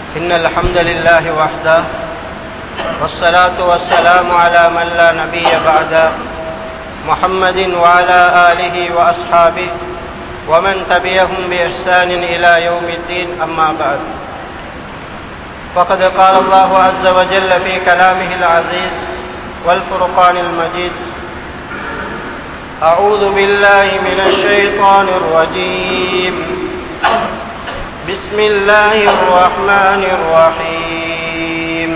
إن الحمد لله وحده والصلاة والسلام على من لا نبي بعده محمد وعلى آله وأصحابه ومن تبعهم بإحسان إلى يوم الدين أما بعد فقد قال الله عز وجل في كلامه العزيز والفرقان المجيد أعوذ بالله من الشيطان الرجيم بسم الله الرحمن الرحيم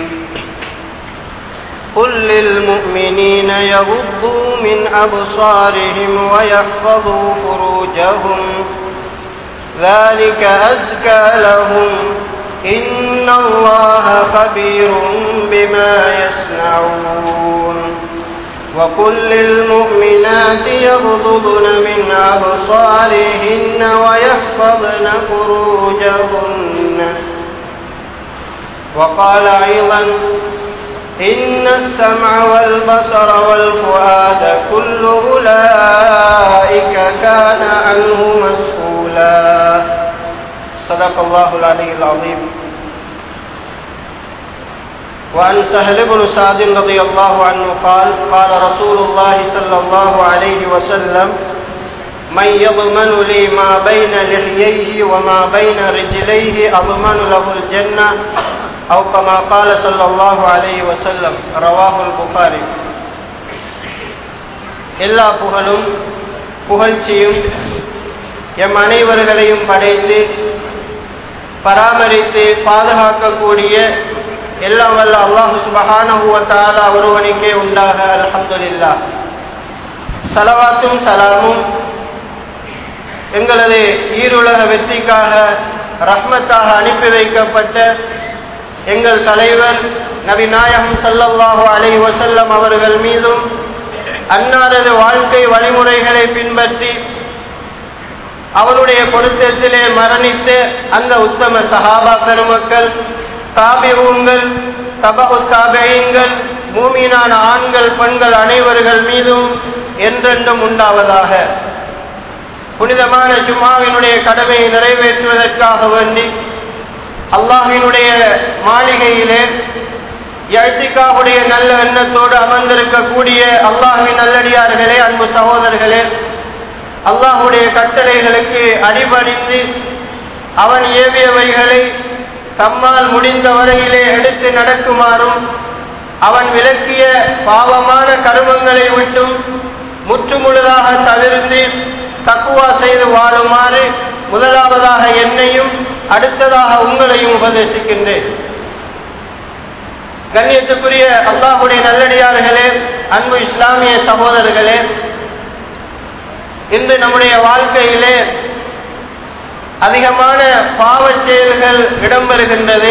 قل للمؤمنين يغضوا من أبصارهم ويحفظوا فروجهم ذلك أزكى لهم إن الله خبير بما يصنعون وقل للمؤمنات يغضضن من أبصارهن ويحفظن فروجهن وقال أيضا إن السمع والبصر والفؤاد كل أولئك كان عنه مسؤولا صدق الله العلي العظيم وعن سهل بن سعد رضي الله عنه قال قال رسول الله صلى الله عليه وسلم من يضمن لي ما بين لحييه وما بين رجليه أضمن له الجنة أو كما قال صلى الله عليه وسلم رواه البخاري எல்லா புகழும் புகழ்ச்சியும் எம் அனைவர்களையும் படைத்து பராமரித்து பாதுகாக்கக்கூடிய எல்லாம் வல்ல அல்லாஹு சுபஹானஹுவத்தால ஒருவனுக்கே உண்டாக அலமதுல்லா சலவாத்தும் சலாமும் எங்களது ஈருலக வெற்றிக்காக ரஹ்மத்தாக அனுப்பி வைக்கப்பட்ட எங்கள் தலைவர் நபி நாயகம் சல்லல்லாஹு அலை வசல்லம் அவர்கள் மீதும் அன்னாரது வாழ்க்கை வழிமுறைகளை பின்பற்றி அவருடைய பொருத்தத்திலே மரணித்த அந்த உத்தம சஹாபா பெருமக்கள் தாபிஊன்கள் தபு தாபையங்கள் மூமீனான ஆண்கள் பெண்கள் அனைவர்கள் மீதும் என்றென்றும் உண்டாவதாக புனிதமான ஜுமாவினுடைய கடமையை நிறைவேற்றுவதற்காக வேண்டி அல்லாஹினுடைய மாளிகையிலே எழுத்திக்காவுடைய நல்ல எண்ணத்தோடு அமர்ந்திருக்கக்கூடிய அல்லாஹின் நல்லடியார்களே அன்பு சகோதரர்களே அல்லாஹுடைய கட்டளைகளுக்கு அடிபணிந்து அவன் ஏவியவைகளை தம்மால் முடிந்த வரையிலே எடுத்து நடக்குமாறும் அவன் விளக்கிய பாவமான கருமங்களை விட்டும் முற்றுமுழுதாக தவிர்த்து தக்குவா செய்து வாழுமாறு முதலாவதாக என்னையும் அடுத்ததாக உங்களையும் உபதேசிக்கின்றேன் கண்ணியத்துக்குரிய அல்லாஹுடைய நல்லடியார்களே அன்பு இஸ்லாமிய சகோதரர்களே இன்று நம்முடைய வாழ்க்கையிலே அதிகமான பாவ செயல்கள் இடம்பெறுகின்றது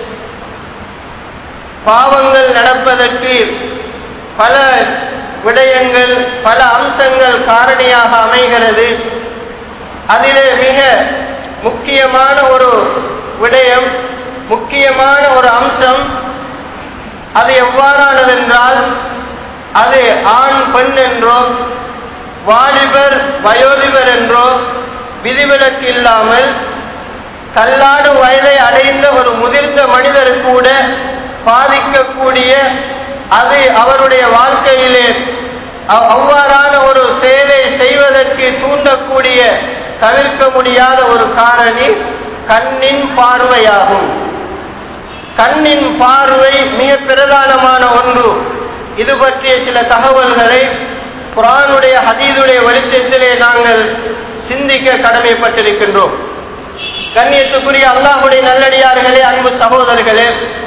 பாவங்கள் நடப்பதற்கு பல விடயங்கள் பல அம்சங்கள் காரணியாக அமைகிறது அதிலே மிக முக்கியமான ஒரு விடயம் முக்கியமான ஒரு அம்சம் அது எவ்வாறானதென்றால் அது ஆண் பெண் என்றோ வாலிபர் வயோதிபர் என்றோ விதிவிலக்கு இல்லாமல் கல்லாடு வயதை அடைந்த ஒரு முதிர்ந்த மனிதர் கூட பாதிக்கக்கூடிய அது அவருடைய வாழ்க்கையிலே அவ்வாறான ஒரு செயலை செய்வதற்கு தூண்டக்கூடிய தவிர்க்க முடியாத ஒரு காரணி கண்ணின் பார்வையாகும் கண்ணின் பார்வை மிக பிரதானமான ஒன்று இது பற்றிய சில தகவல்களை குரானுடைய ஹதீதுடைய வெளிச்சத்திலே நாங்கள் சிந்திக்க கடமைப்பட்டிருக்கின்றோம் கண்ணியத்துக்குரிய அல்லாஹுடைய நல்லடியார்களே அன்பு சகோதரர்களே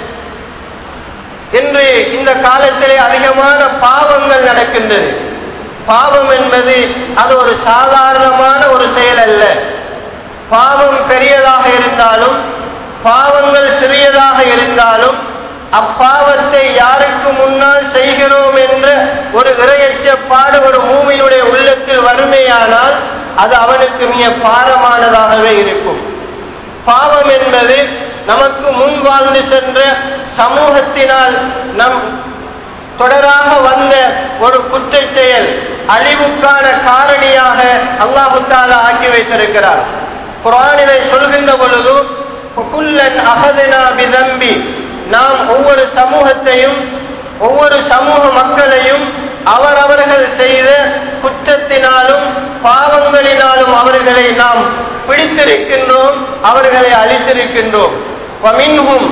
இன்று இந்த காலத்திலே அதிகமான பாவங்கள் நடக்கின்றது பாவம் என்பது அது ஒரு சாதாரணமான ஒரு செயல் அல்ல பாவம் பெரியதாக இருந்தாலும் பாவங்கள் சிறியதாக இருந்தாலும் அப்பாவத்தை யாருக்கு முன்னால் செய்கிறோம் என்ற ஒரு இரையச்சப்பாடு ஒரு மூமியினுடைய உள்ளத்தில் வறுமையானால் அது அவனுக்கு மிக பாரமானதாகவே இருக்கும் பாவம் என்பது நமக்கு முன் வாழ்ந்து சென்ற சமூகத்தினால் நம் தொடராக வந்த ஒரு குற்ற செயல் அழிவுக்கான காரணியாக அல்லாஹு தாலா ஆக்கி வைத்திருக்கிறார் குரானிலை சொல்கின்ற பொழுது குல்லன் அகதனா பிதம்பி நாம் ஒவ்வொரு சமூகத்தையும் ஒவ்வொரு சமூக மக்களையும் அவரவர்கள் செய்த குற்றத்தினாலும் பாவங்களினாலும் அவர்களை நாம் பிடித்திருக்கின்றோம் அவர்களை அழித்திருக்கின்றோம் ومنهم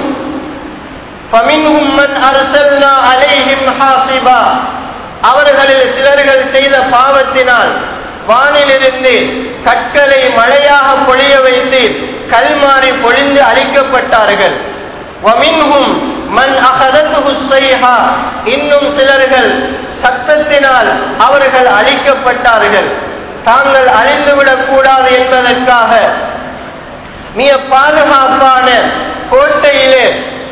فمنهم من أرسلنا عليهم حاصبا அவர்களில் சிலர்கள் செய்த பாவத்தினால் வானிலிருந்து கற்களை மழையாக பொழிய வைத்து கல்மாறி பொழிந்து அழிக்கப்பட்டார்கள் வமின்ஹும் மன் அகதத்துஹு ஸைஹா இன்னும் சிலர்கள் சத்தத்தினால் அவர்கள் அழிக்கப்பட்டார்கள் தாங்கள் அழிந்துவிடக் கூடாது என்பதற்காக மிக பாதுகாப்பான கோட்டையிலே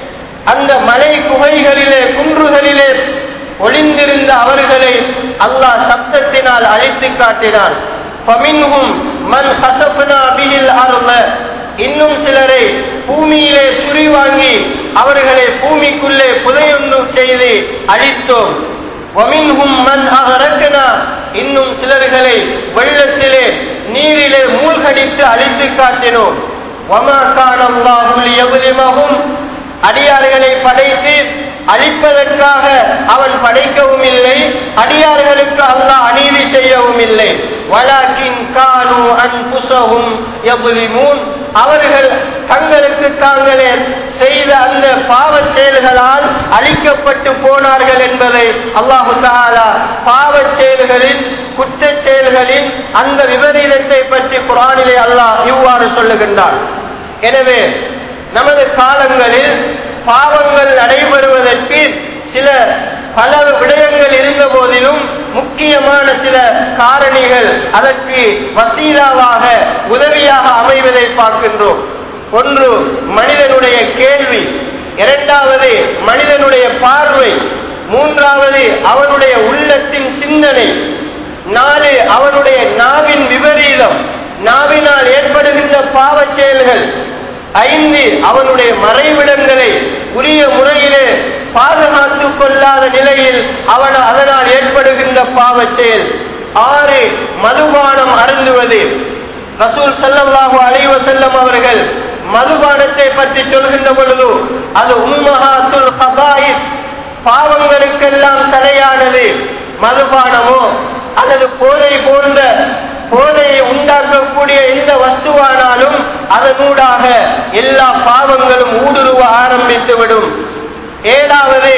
அந்த மலை குகைகளிலே குன்றுகளிலே ஒளிந்திருந்த அவர்களை அல்லாஹ் சப்தத்தினால் அழித்து காட்டினான் ஃபமின்ஹும் மன் ஹசப்னா பிஹில் அர்த இன்னும் சிலரை பூமியிலே சுரி வாங்கி அவர்களை பூமிக்குள்ளே புதையொன்று செய்து அழித்தோம் வமின்ஹும் மன் அகரக்கனா இன்னும் சிலர்களை வெள்ளத்திலே நீரிலே மூழ்கடித்து அழித்து காட்டினோம் வமா காணல்லாஹுல் யظلمهم அடியார்களை படைத்து அழிப்பதற்காக அவன் படைக்கவும் இல்லை அடியார்களுக்கு அல்லாஹ் அநீதி செய்யவும் இல்லை வலாக்கின் கானு அன்புசகும் யظلمون அவர்கள் தங்களுக்கு தாங்களே செய்த அந்த பாவச் செயல்களால் அழிக்கப்பட்டு போனார்கள் என்பதை அல்லாஹு தஆலா பாவச் செயல்களில் குற்றச் செயல்களில் அந்த விபரீதத்தை பற்றி குரானிலே அல்லாஹ் இவ்வாறு சொல்லுகின்றான் எனவே நமது காலங்களில் பாவங்கள் நடைபெறுவதற்கு சில பல விடயங்கள் இருந்த போதிலும் முக்கியமான சில காரணிகள் அதற்கு வசீலாவாக உதவியாக அமைவதை பார்க்கின்றோம் ஒன்று மனிதனுடைய கேள்வி இரண்டாவது மனிதனுடைய பார்வை மூன்றாவது அவனுடைய உள்ளத்தின் சிந்தனை நாலு அவனுடைய நாவின் விபரீதம் நாவினால் ஏற்படுகின்ற பாவச் செயல்கள் ஐந்து அவனுடைய மறைவிடங்களை உரிய முறையிலே பாதுகாத்துக் கொள்ளாத நிலையில் அவன் அதனால் ஏற்படுகின்ற பாவச் செயல் ஆறு மதுபானம் அருந்துவது ரசூல் ஸல்லல்லாஹு அலைஹி வஸல்லம் அவர்கள் மதுபானத்தை பற்றி சொல்கின்ற பொழுது அது உம்மஹாத்துல் ஹபாயிஸ் பாவங்களுக்கெல்லாம் தலையானது மதுபானமோ அல்லது போதை போன்ற போதையை உண்டாக்கக்கூடிய எந்த வஸ்துவானாலும் அதனூடாக எல்லா பாவங்களும் ஊடுருவ ஆரம்பித்துவிடும் ஏழாவது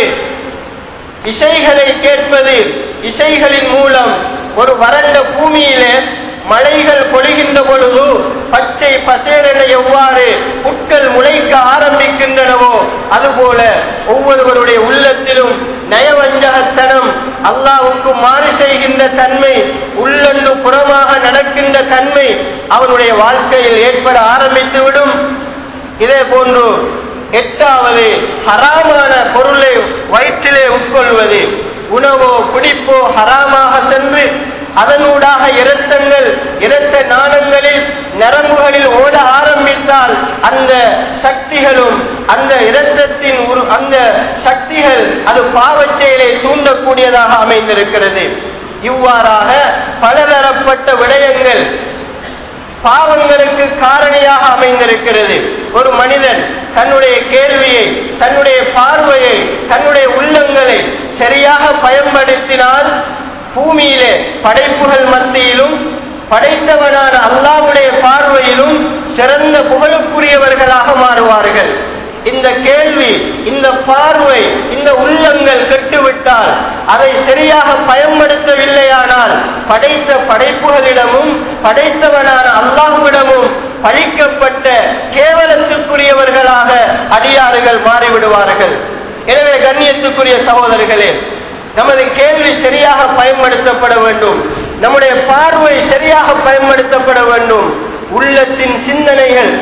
இசைகளை கேட்பது இசைகளின் மூலம் ஒரு வறண்ட பூமியிலே மழைகள் பொழிகின்ற பொழுது பச்சை பசேரென எவ்வாறு புட்கள் முளைக்க ஆரம்பிக்கின்றனவோ அதுபோல ஒவ்வொருவருடைய உள்ளத்திலும் நயவஞ்சகத்தனம் அல்லாவுக்கு மாறு செய்கின்ற தன்மை உள்ளொன்று புறமாக நடக்கின்ற தன்மை அவருடைய வாழ்க்கையில் ஏற்பட ஆரம்பித்துவிடும் இதே போன்று எட்டாவது ஹராமான பொருளை வயிற்றிலே உட்கொள்வது உணவோ குடிப்போ ஹராமாக சென்று அதனூடாக இரத்தங்கள் இரத்த நாணங்களில் நரம்புகளில் ஓட ஆரம்பித்தால் அந்த சக்திகளும் அந்த இரத்தத்தின் ஒரு அந்த சக்திகள் அது பாவச் செயலை தூண்டக்கூடியதாக அமைந்திருக்கிறது இவ்வாறாக பலதரப்பட்ட விடயங்கள் பாவங்களுக்கு காரணியாக அமைந்திருக்கிறது ஒரு மனிதன் தன்னுடைய கேள்வியை தன்னுடைய பார்வையை தன்னுடைய உள்ளங்களை சரியாக பயன்படுத்தினால் பூமியிலே படைப்புகள் மத்தியிலும் படைத்தவனான அல்லாவுடைய பார்வையிலும் சிறந்த புகழுக்குரியவர்களாக மாறுவார்கள் இந்த கேள்வி இந்த பார்வை இந்த உள்ளங்கள் கெட்டுவிட்டால் அதை சரியாக பயன்படுத்தவில்லையானால் படைத்த படைப்புகளிடமும் படைத்தவனான அல்லாஹ்விடமும் பழிக்கப்பட்ட கேவலத்துக்குரியவர்களாக அடியாறுகள் மாறிவிடுவார்கள் எனவே கண்ணியத்துக்குரிய சகோதரர்களே நமது கேள்வி சரியாக பயன்படுத்தப்பட வேண்டும் நம்முடைய பார்வை சரியாக பயன்படுத்தப்பட வேண்டும் உள்ளத்தின் சிந்தனைகள்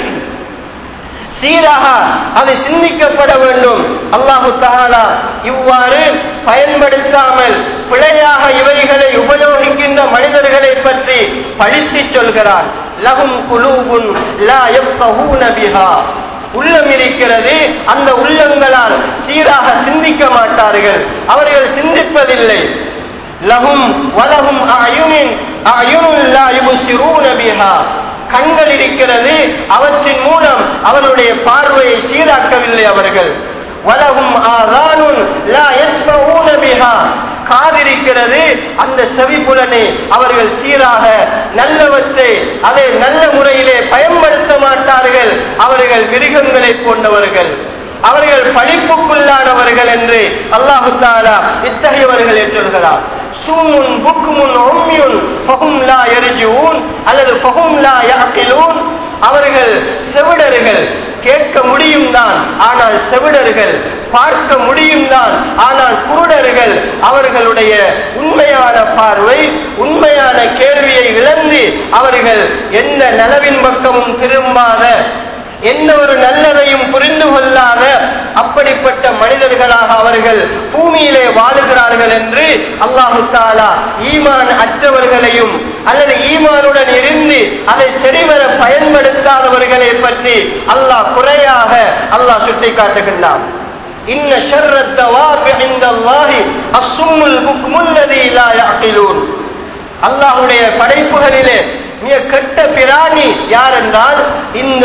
சீராக அது சிந்திக்கப்பட வேண்டும் அல்லாஹு தஆலா இவ்வாறு பயன்படுத்தாமல் பிழையாக இவைகளை உபயோகிக்கின்ற மனிதர்களை பற்றி பழித்து சொல்கிறார் லகும் குலூபுன் லா யஃப்கஹூன பிஹா உள்ளம் இருக்கிறது அந்த உள்ளங்களால் சீராக சிந்திக்க மாட்டார்கள் அவர்கள் சிந்திப்பதில்லை லகும் வலகும் அயுனின் அயுனுன் லா யுபசிரூன பிஹா கண்கள் இருக்கிறது அவற்றின் மூலம் அவருடைய பார்வையை சீராக்கவில்லை அவர்கள் வலகும் ஆதானுன் லா யஸ்மஊன பிஹா காதிருக்கிறது அந்த செவிப்புலனை அவர்கள் சீராக நல்லவற்றை அதை நல்ல முறையிலே பயன்படுத்த மாட்டார்கள் அவர்கள் மிருகங்களை போன்றவர்கள் அவர்கள் படிப்புக்குள்ளானவர்கள் என்று அல்லாஹு தாலா இத்தகையவர்கள் சொல்கிறார் சூமுன் புக்குமுன் ஒம்மியுன் ஃபஹும் லா யர்ஜூன் அல்லது ஃபஹும் லா யஅகிலூன் அவர்கள் செவிடர்கள் கேட்க முடியும் தான் ஆனால் செவிடர்கள் பார்க்க முடியும் தான் ஆனால் குருடர்கள் அவர்களுடைய உண்மையான பார்வை உண்மையான கேள்வியை இழந்து அவர்கள் எந்த நலவின் பக்கமும் திரும்பாத எந்த ஒரு நல்லதையும் புரிந்து கொள்ளாத அப்படிப்பட்ட மனிதர்களாக அவர்கள் பூமியிலே வாழுகிறார்கள் என்று அல்லாஹு தாலா ஈமான் அற்றவர்களையும் அல்லது ஈமானுடன் இருந்து அதை சரிவர பயன்படுத்தாதவர்களை பற்றி அல்லாஹ் குறையாக அல்லாஹ் சுட்டி காட்டுகின்றான் இன்ன ஷர்ரத் தவாபி இந்தல்லாஹி அஸ்ஸும்முல் புக்முல்லதி லா யஅகிலூன் அல்லாஹ்வுடைய படைப்புகளிலே மிக கெட்ட பிராணி யார் என்றால் இந்த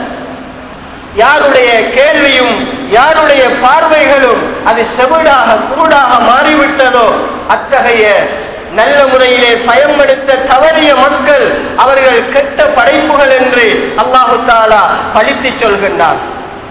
யாருடைய கேள்வியும் யாருடைய பார்வைகளும் அது செவிடாக குருடாக மாறிவிட்டதோ அத்தகைய நல்ல முறையிலே பயன்படுத்த தவறிய மக்கள் அவர்கள் கெட்ட படைப்புகள் என்று அல்லாஹு தாலா பழித்து சொல்கின்றார்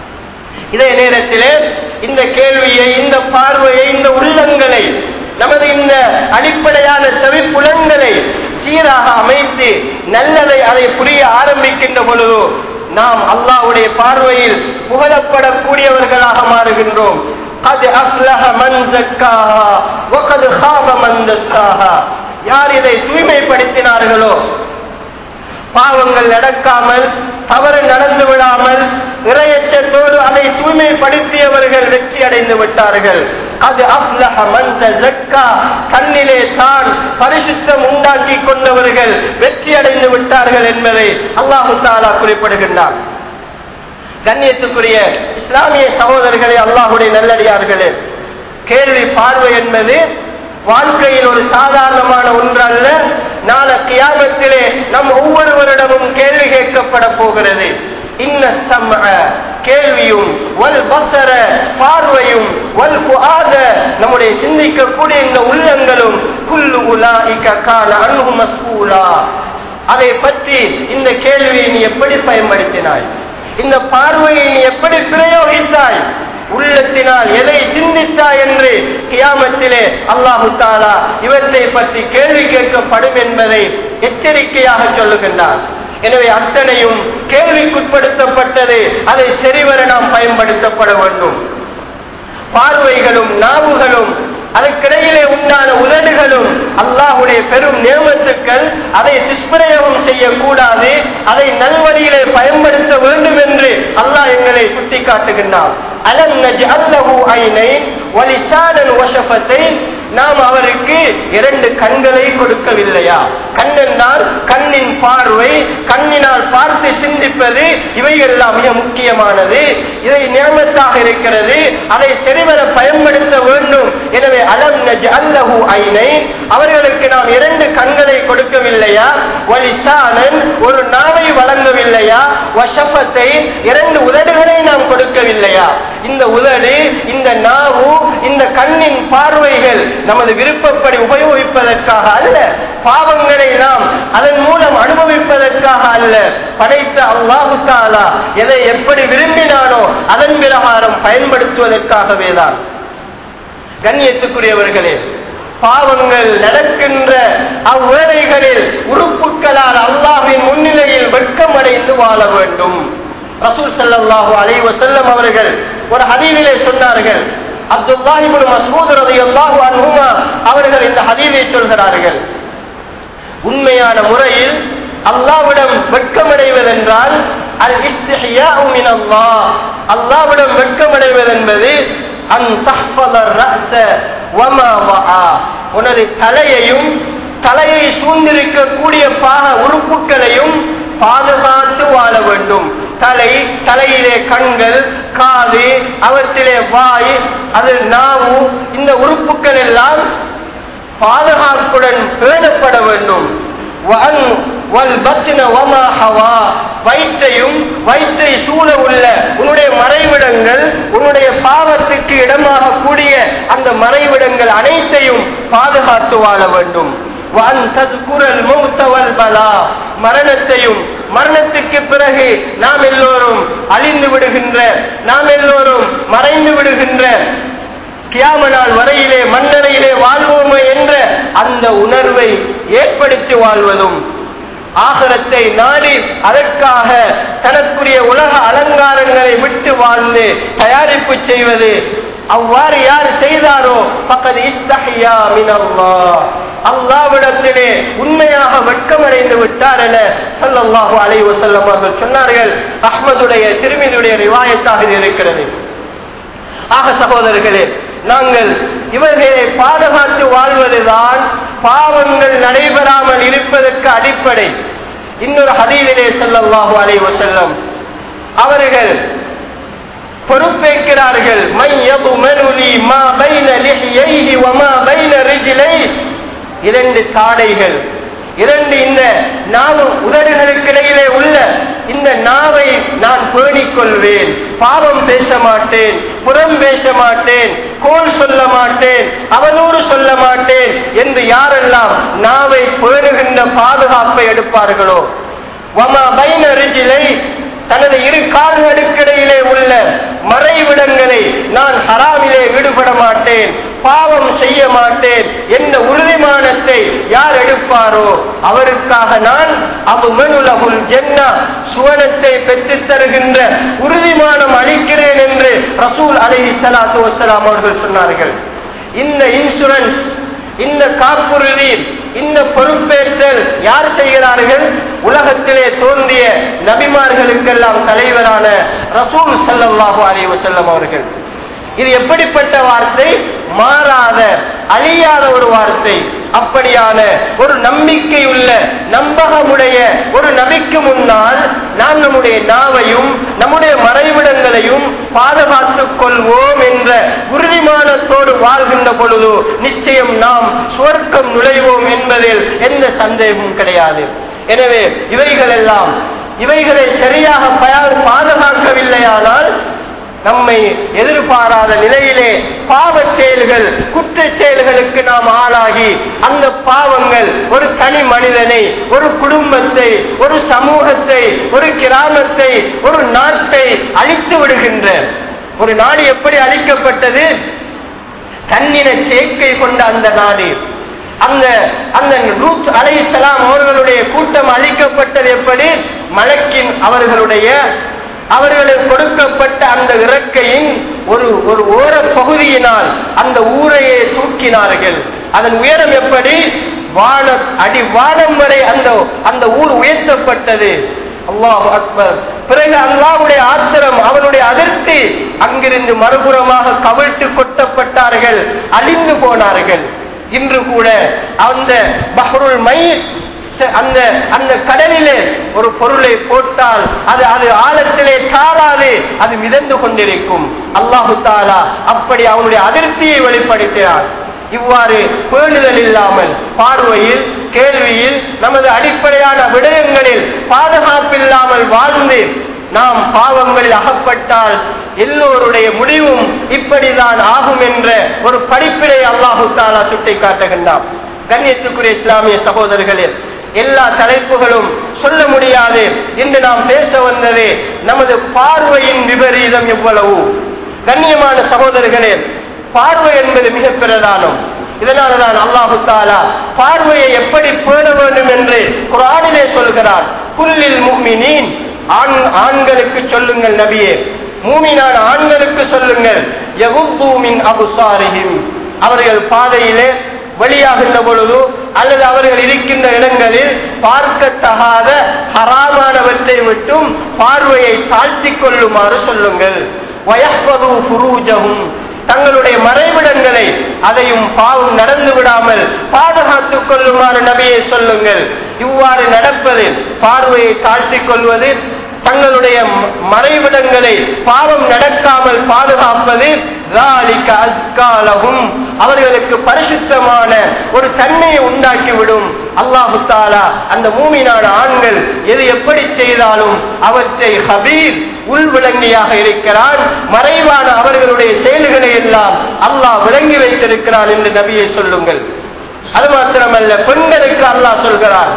இதே நேரத்திலே இந்த கேள்வியை இந்த பார்வையை இந்த உள்ளங்களை நமது இந்த அடிப்படையான செவிப்புலன்களை சீராக அமைத்து நல்லதை அதை புரிய ஆரம்பிக்கின்ற பொழுது நாம் அல்லாஹ்வுடைய பார்வையில் புகழப்படக்கூடியவர்களாக மாறுகின்றோம் قد أفلح من زكاها وقد خاب من دساها யார் இதை தூய்மைப்படுத்தினார்களோ பாவங்கள் நடக்காமல் தவறு நடந்து விடாமல் இரையச்சத்தோடு அதை தூய்மைப்படுத்தியவர்கள் வெற்றி அடைந்து விட்டார்கள் அது அப்லஹ மன் தஸக்கா தன்னிலே தான் பரிசுத்தம் உண்டாக்கி கொண்டவர்கள் வெற்றி அடைந்து விட்டார்கள் என்பதை அல்லாஹு தாலா குறிப்பிடுகின்றார் கண்ணியத்துக்குரிய இஸ்லாமிய சகோதரர்களே அல்லாஹுடைய நல்லடியார்களே கேள்வி பார்வை என்பது வாழ்க்கையில் ஒரு சாதாரணமான ஒன்றல்ல நாள கியாமத்திலே நம் ஒவ்வொருவரிடமும் கேள்வி கேட்கப்பட போகிறது இன்ன சம்அ கேள்வியும் வல் பசர பார்வையும் வல் ஃபுஆத நம்முடைய சிந்திக்கக்கூடிய இந்த உள்ளங்களும் குல்லு உலாஇக கான அன்ஹு மஸ்ஊலா அதை பற்றி இந்த கேள்வியை நீ எப்படி பயன்படுத்தினாய் இந்த பார்வையை நீ எப்படி பிரயோகித்தாய் உள்ளத்தினால் எதை சிந்தித்தாய் என்று கியாமத்திலே அல்லாஹு தாலா இவற்றை பற்றி கேள்வி கேட்கப்படும் என்பதை எச்சரிக்கையாக சொல்லுகின்றார் எனவே அத்தனையும் கேள்விக்குட்படுத்தப்பட்டது அதை சரிவர நாம் பயன்படுத்தப்பட வேண்டும் பார்வைகளும் நாவுகளும் அதற்கிடையிலே உண்டான உதடுகளும் அல்லாஹுடைய பெரும் நியமத்துக்கள் அதை துஷ்பிரயோகம் செய்யக்கூடாது அதை நல்வழியிலே பயன்படுத்த வேண்டும் என்று அல்லாஹ் எங்களை சுட்டிக்காட்டுகின்றான் அலம் நஜ்அல்லஹு ஐனைன் வலிசானன் வஷஃபத்தை நாம் அவருக்கு இரண்டு கண்களை கொடுக்கவில்லையா கண்ணென்றால் கண்ணின் பார்வை கண்ணினால் பார்த்து சிந்திப்பது இவைகள் எல்லாம் மிக முக்கியமானது இதை நியமத்தாக இருக்கிறது அதை சரிவர பயன்படுத்த வேண்டும் எனவே அலம் நஜ் அல்லஹு ஐனை அவர்களுக்கு நாம் இரண்டு கண்களை கொடுக்கவில்லையா வலிசானன் ஒரு நாவை வழங்கவில்லையா வஷப்பத்தை இரண்டு உதடுகளை நாம் கொடுக்கவில்லையா இந்த உதடு இந்த நாவு இந்த கண்ணின் பார்வைகள் நமது விருப்பப்படி உபயோகிப்பதற்காக அல்ல பாவங்களை நாம் அதன் மூலம் அனுபவிப்பதற்காக அல்ல படைத்த அல்லாஹு தாலா எதை எப்படி விரும்பினானோ அதன் பிரகாரம் பயன்படுத்துவதற்காகவே தான் கண்ணியத்துக்குரியவர்களே பாவங்கள் நடக்கின்ற அவ்வேளைகளில் உறுப்புகளால் அல்லாஹின் முன்னிலையில் வெட்கமடைந்து வாழ வேண்டும் ரசூல் ஸல்லல்லாஹு அலைஹி வஸல்லம் அவர்கள் ஒரு ஹதீஸிலே சொன்னார்கள் அப்துல்லாஹி இப்னு மஸ்ஊத் ரலியல்லாஹு அன்ஹுமா அவர்கள் இந்த ஹதீஸை சொல்கிறார்கள் உண்மையான முறையில் அல்லாஹ்விடம் வெட்கமடைவதென்றால் அல் இஸ்திஹ்யாஉ மின் அல்லாஹ் அல்லாஹ்விடம் வெட்கமடைவதென்பது அன் தஹ்ஃபத ரஅஸ வமா வஆ உனது தலையையும் தலையை சூழ்ந்திருக்கக்கூடிய பாக உறுப்புகளையும் பாதுகாத்து வாழ வேண்டும் தலை தலையிலே கண்கள் காது அவற்றிலே வாய் அது நாவு இந்த உறுப்புகள் எல்லாம் பாதுகாப்புடன் பேணப்பட வேண்டும் வஅன் வல் பத்ன வமா ஹவா வயிற்றையும் வயிற்றை சூழ உள்ள உன்னுடைய மறைவிடங்கள் உன்னுடைய பாவத்துக்கு இடமாக கூடிய அந்த மறைவிடங்கள் அனைத்தையும் பாதுகாத்து வாழ வேண்டும் வன் தத்குரல் மௌத்தவல் பலா மரணத்தையும் மரணத்துக்கு பிறகு நாம் எல்லோரும் அழிந்து விடுகின்ற நாம் எல்லோரும் மறைந்து விடுகின்ற கியாம நாள் வரையிலே மண்ணறையிலே வாழ்வோமே என்ற அந்த உணர்வை ஏற்படுத்தி வாழ்வதும் ஆகரத்தை நாடி அதற்காக தனக்குரிய உலக அலங்காரங்களை விட்டு வாழ்ந்து தயாரிப்பு செய்வது அவ்வாறு யார் செய்தாரோ பக்கத்து இஸ்தஹியா மினல்லா அல்லாவிடத்திலே உண்மையாக வெட்கமடைந்து விட்டார் என ஸல்லல்லாஹு அலைஹி வஸல்லம் அவர்கள் சொன்னார்கள் அஹ்மதுடைய திருமிதியுடைய ரிவாயத்தாக இது இருக்கிறது ஆக சகோதரர்களே நாங்கள் இவர்களை பாதுகாத்து வாழ்வதுதான் பாவங்கள் நடைபெறாமல் இருப்பதற்கு அடிப்படை இன்னொரு ஹதீதிலே ஸல்லல்லாஹு அலைஹி வஸல்லம் அவர்கள் பொறுப்பேற்கிறார்கள் மை யதுமனுலி மா பைன லிஹ்யைஹி வ மா பைன ரிஜ்லைஹி இரண்டு தாடைகள் இரண்டு இந்த நாவு உதடுகளுக்கு இடையிலே உள்ள இந்த நாவை நான் பேணிக் கொள்வேன் பாவம் பேச மாட்டேன் புறம் பேச மாட்டேன் கோல் சொல்ல மாட்டேன் அவதூறு சொல்ல மாட்டேன் என்று யாரெல்லாம் நாவை பேணுகின்ற பாதுகாப்பை எடுப்பார்களோ வமா பைன ரிஜிலை தனது இரு கால்களுக்கிடையிலே உள்ள மறைவிடங்களை நான் ஹராமிலே ஈடுபட மாட்டேன் பாவம் செய்ய மாட்டேன் என்ற உறுதிமானத்தை யார் எடுப்பாரோ அவருக்காக நான் அபுமனுலகுல் ஜென்னா சுவனத்தை பெற்றுத் தருகின்ற உறுதிமானம் அளிக்கிறேன் என்று ரசூல் அலைஹி ஸலாத்து வஸலாம் அவர்கள் சொன்னார்கள் இந்த இன்சூரன்ஸ் இந்த காப்புறுதி இந்த பொறுப்பேற்றல் யார் செய்கிறார்கள் உலகத்திலே தோன்றிய நபிமார்களுக்கெல்லாம் தலைவரான ரசூல் ஸல்லல்லாஹு அலைஹி வஸல்லம் அவர்கள் இது எப்படிப்பட்ட வார்த்தை மாறாத அழியாத ஒரு வார்த்தை அப்படியான ஒரு நம்பிக்கை உள்ள நம்பகமுடைய ஒரு நபிக்கு முன்னால் நாம் நம்முடைய நாவையும் நம்முடைய மறைவிடங்களையும் பாதுகாத்துக் கொள்வோம் என்ற உறுதிமானத்தோடு வாழ்கின்ற பொழுது நிச்சயம் நாம் சுவர்க்கம் நுழைவோம் என்பதில் எந்த சந்தேகமும் கிடையாது எனவே இவைகளெல்லாம் இவைகளை சரியாக பயா- பாதுகாக்கவில்லையானால் நம்மை எதிர்பாராத நிலையிலே பாவச் செயல்கள் குற்றச் செயல்களுக்கு நாம் ஆளாகி அந்த பாவங்கள் ஒரு தனி மனிதனை ஒரு குடும்பத்தை ஒரு சமூகத்தை ஒரு கிராமத்தை ஒரு நாட்டை அழித்து விடுகின்ற ஒரு நாடு எப்படி அழிக்கப்பட்டது தன்னின சேர்க்கை கொண்ட அந்த நாடு அந்த அந்த ரூத் அலைஹிஸ்ஸலாம் அவர்களுடைய கூட்டம் அழிக்கப்பட்டது எப்படி மலக்கின் அவர்களுடைய அவர்களுக்கு கொடுக்கப்பட்ட அந்த இறக்கையின் ஒரு ஒரு ஓர பகுதியினால் அந்த ஊரையே தூக்கினார்கள் அதன் உயரம் எப்படி வான அடி வானம் வரை அந்த அந்த ஊர் உயர்த்தப்பட்டது அல்லாஹ் அக்பர் பிறகு அல்லாஹ்வுடைய ஆத்திரம் அவனுடைய அதிர்ச்சி அங்கிருந்து மறுபுறமாக கவிழ்த்து கொட்டப்பட்டார்கள் அழிந்து போனார்கள் இன்று கூட அந்த பஹ்ருல் மைத் அந்த அந்த கடலிலே ஒரு பொருளை போட்டால் அது அது ஆழத்திலே தாழாது அது மிதந்து கொண்டிருக்கும் அல்லாஹு தாலா அப்படி அவனுடைய அதிருப்தியை வெளிப்படுத்தினார் இவ்வாறு பேணுதல் இல்லாமல் பார்வையில் கேள்வியில் நமது அடிப்படையான விடயங்களில் பாதுகாப்பில்லாமல் வாழ்ந்து நாம் பாவங்களில் அகப்பட்டால் எல்லோருடைய முடிவும் இப்படிதான் ஆகும் என்ற ஒரு படிப்பினை அல்லாஹு தாலா சுட்டி காட்டுகின்றான் கண்ணியத்துக்குரிய இஸ்லாமிய சகோதரர்களே எல்லா தலைப்புகளும் சொல்ல முடியாது என்று நாம் பேச வந்தது நமது பார்வையின் விபரீதம் எவ்வளவு கண்ணியமான சகோதரர்களே பார்வை என்பது மிக பிரதானம் இதனால்தான் அல்லாஹு தாலா பார்வையை எப்படி பேண வேண்டும் என்று குரானிலே சொல்கிறார் குல்லில் முஃமினீன் ஆண் ஆண்களுக்கு சொல்லுங்கள் நபியே மூமினான ஆண்களுக்கு சொல்லுங்கள் யகுப்பு மின் அபுசாரிஹிம் அவர்கள் பாதையிலே வெளியாகின்ற பொழுது அல்லது அவர்கள் இருக்கின்ற இடங்களில் பார்க்கத்தகாத ஹராமானவற்றை விட்டும் பார்வையை தாழ்த்திக் கொள்ளுமாறு சொல்லுங்கள் வயப்பது புரூஜகும் தங்களுடைய மறைவிடங்களை அதையும் பாவம் நடந்து விடாமல் பாதுகாத்துக் கொள்ளுமாறு நபியை சொல்லுங்கள் இவ்வாறு நடப்பது பார்வையை தாழ்த்திக் கொள்வது தங்களுடைய ம- மறைவிடங்களை பாவம் நடக்காமல் பாதுகாப்பது ذَلِكَ أَزْكَى لَهُمْ அவர்களுக்கு பரிசுத்தமான ஒரு தன்மையை உண்டாக்கிவிடும் அல்லாஹு தாலா அந்த மூமினான ஆண்கள் எது எப்படி செய்தாலும் அவற்றை ஹபீர் உள்விளங்கியாக இருக்கிறான் மறைவான அவர்களுடைய செயல்களை எல்லாம் அல்லாஹ் விளங்கி வைத்திருக்கிறான் என்று நபியை சொல்லுங்கள் அது மாத்திரமல்ல பெண்களுக்கு அல்லாஹ் சொல்கிறான்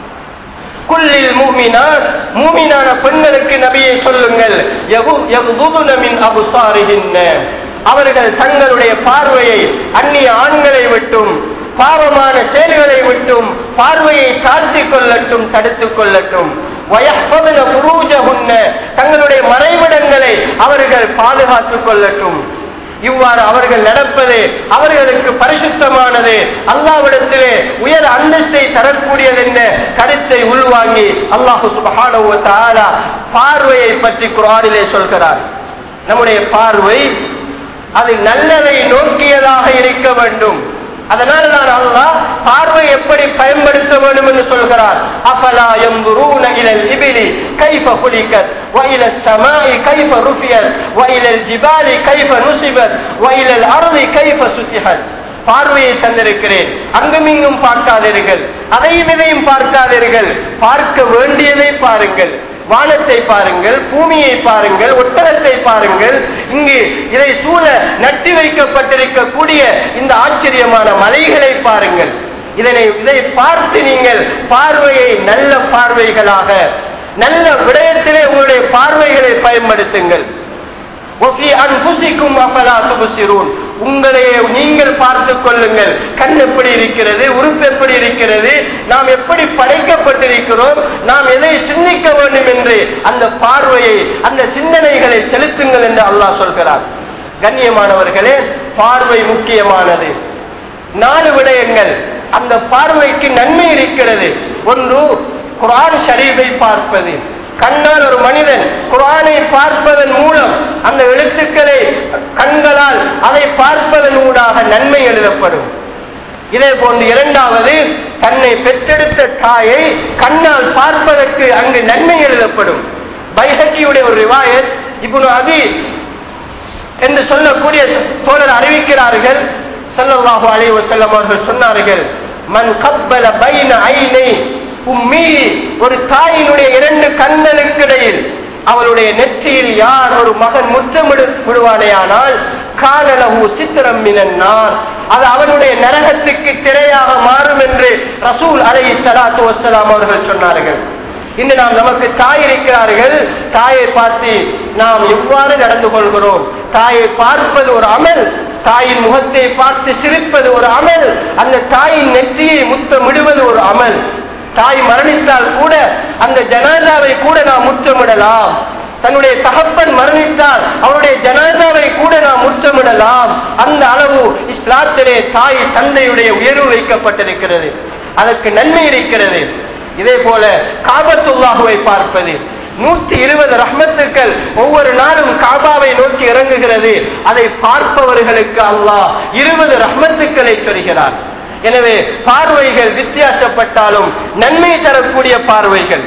குல்லில் மூமினான் மூமினான பெண்களுக்கு நபியை சொல்லுங்கள் யகு- யகுதுன மின் அபுசாரிகின்ன அவர்கள் தங்களுடைய பார்வையை அந்நிய ஆண்களை விட்டும் பாவமான செயல்களை விட்டும் பார்வையை தாழ்த்திக் கொள்ளட்டும் தடுத்துக் கொள்ளட்டும் வயப்பதுன புரூஜகுன்ன தங்களுடைய மறைவிடங்களை அவர்கள் பாதுகாத்துக் கொள்ளட்டும் இவ்வாறு அவர்கள் நடப்பது அவர்களுக்கு பரிசுத்தமானது அல்லாவிடத்திலே உயர் அந்தஸ்தை தரக்கூடியது என்ற கருத்தை உள்வாங்கி அல்லாஹு சுப்ஹானஹு வ தஆலா பார்வையை பற்றி குர்ஆனிலே சொல்கிறார் நம்முடைய பார்வை அது நல்லதை நோக்கியதாக இருக்க வேண்டும் அதனால நான் அல்லாஹ் பார்வை எப்படி பயன்படுத்த வேண்டும் என்று சொல்கிறார் அஃபலா யன்துரூன இலல் இபிலி கைஃப குலிகத் வ இலஸ் ஸமாஇ கைஃப ருஃபியத் வ இலல் ஜிபாலி கைஃப நுஸிபத் வ இலல் அர்தி கைஃப சுத்திஹத் பார்வையை தந்திருக்கிறேன் அங்குமிங்கும் பார்க்காதீர்கள் அதையும் இதையும் பார்க்காதீர்கள் பார்க்க வேண்டியதை பாருங்கள் வானத்தை பாருங்கள் பூமியை பாருங்கள் ஒட்டகத்தை பாருங்கள் இங்கு இதை சூழ நட்டி வைக்கப்பட்டிருக்கக்கூடிய இந்த ஆச்சரியமான மலைகளை பாருங்கள் இதனை இதை பார்த்து நீங்கள் பார்வையை நல்ல பார்வைகளாக நல்ல விடயத்திலே உங்களுடைய பார்வைகளை பயன்படுத்துங்கள் ஒஃபி அன்புசிக்கும் அஃபலா துபுசிரூன் உங்களை நீங்கள் பார்த்துக் கொள்ளுங்கள் கண் எப்படி இருக்கிறது உறுப்பு எப்படி இருக்கிறது நாம் எப்படி படைக்கப்பட்டிருக்கிறோம் நாம் எதை சிந்திக்க வேண்டும் என்று அந்த பார்வையை அந்த சிந்தனைகளை செலுத்துங்கள் என்று அல்லாஹ் சொல்கிறார் கண்ணியமானவர்களே பார்வை முக்கியமானது நாலு விடயங்கள் அந்த பார்வைக்கு நன்மை இருக்கிறது ஒன்று குர்ஆன் ஷரீஃபை பார்ப்பது கண்ணால் ஒரு மனிதன் குர்ஆனை பார்ப்பதன் மூலம் அந்த எழுத்துக்களை கண்களால் அதை பார்ப்பதன் ஊடாக நன்மை எழுதப்படும் இதே போன்று இரண்டாவது தன்னை பெற்றெடுத்த தாயை கண்ணால் பார்ப்பதற்கு அங்கு நன்மை எழுதப்படும் பைஹக்கியுடைய ஒரு ரிவாயத் இப்னு அபி என்று சொல்லக்கூடிய தோழர் அறிவிக்கிறார்கள் ஸல்லல்லாஹு அலைஹி வஸல்லம் அவர்கள் சொன்னார்கள் மன் கப்பல பைன ஐனை உம்மி ஒரு தாயினுடைய இரண்டு கண்களுக்கு இடையில் அவளுடைய நெற்றியில் யார் ஒரு மகன் முற்றமிடு விடுவானேயானால் காலலகு சித்திரம் மினன்னார் அது அவனுடைய நரகத்துக்கு திரையாக மாறும் என்று ரசூல் அலைஹி ஸலாத்து வஸ்ஸலாம் அவர்கள் சொன்னார்கள் இன்று நாம் நமக்கு தாய் இருக்கிறார்கள் தாயை பார்த்து நாம் எவ்வாறு நடந்து கொள்கிறோம் தாயை பார்ப்பது ஒரு அமல் தாயின் முகத்தை பார்த்து சிரிப்பது ஒரு அமல் அந்த தாயின் நெற்றியை முத்தமிடுவது ஒரு அமல் தாய் மரணித்தால் கூட அந்த ஜனாதாவை கூட நாம் முத்தமிடலாம் தன்னுடைய தகப்பன் மரணித்தால் அவருடைய ஜனாதாவை கூட நாம் முத்தமிடலாம் அந்த அளவு இஸ்லாத்திலே தாய் தந்தையுடைய உயர்வு வைக்கப்பட்டிருக்கிறது அதற்கு நன்மை இருக்கிறது இதே போல காபத்துல்லாஹுவை பார்ப்பது நூற்றி இருபது ரஹ்மத்துக்கள் ஒவ்வொரு நாளும் காபாவை நோக்கி இறங்குகிறது அதை பார்ப்பவர்களுக்கு அல்லாஹ் இருபது ரஹ்மத்துக்களை சொல்கிறார் எனவே பார்வைகள் வித்தியாசப்பட்டாலும் நன்மை தரக்கூடிய பார்வைகள்